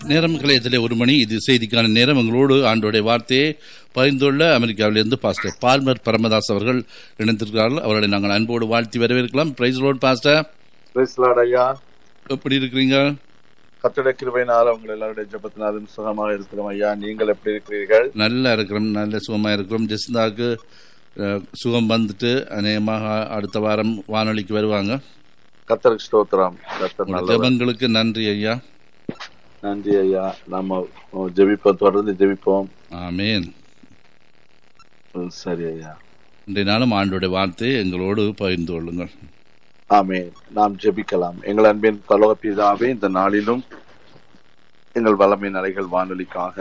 நேரம் கலையத்திலே ஒரு மணி இது செய்திக்கான நேரம் எங்களோடு ஆண்டோடைய வார்த்தையை பகிர்ந்துள்ள அமெரிக்காவிலிருந்து பாஸ்டர் பால்மர் பரமதாஸ் அவர்கள் இணைந்திருக்கிறார்கள் அவர்களை நாங்கள் அன்போடு வாழ்த்தி வரவேற்கலாம் praise lord pastor praise lord ஐயா எப்படி இருக்கிறீங்க கத்தட கிருபையினால உங்கள் எல்லாருடைய ஜபத்தினாலும் சுகமாக இருக்கிறோம் ஐயா நீங்கள் எப்படி இருக்கிறீர்கள் நல்லா இருக்கிறோம் நல்ல சுகமாக இருக்கிறோம் ஜெசிந்தாவுக்கு அஹ், சுகம் வந்துட்டு அநேகமாக அடுத்த வாரம் வானொலிக்கு வருவாங்க கத்தருக்கு ஸ்தோத்திரம் கத்தர் உங்களுடைய நல்லவர் ஜெபங்களுக்கு நன்றி ஐயா நன்றி ஐயா நாம ஜெபிப்போம் தொடர்ந்து ஜெபிப்போம் ஆமேன் ம், சரி ஐயா இன்றைய நாளும் ஆண்டோடைய வார்த்தையை எங்களோடு பகிர்ந்து கொள்ளுங்கள் ஆமென் நாம் ஜெபிக்கலாம் எங்கள் அன்பின் பரலோக பிதாவே இந்த நாளிலும் எங்கள் வளமை நலைகள் வானொலிக்காக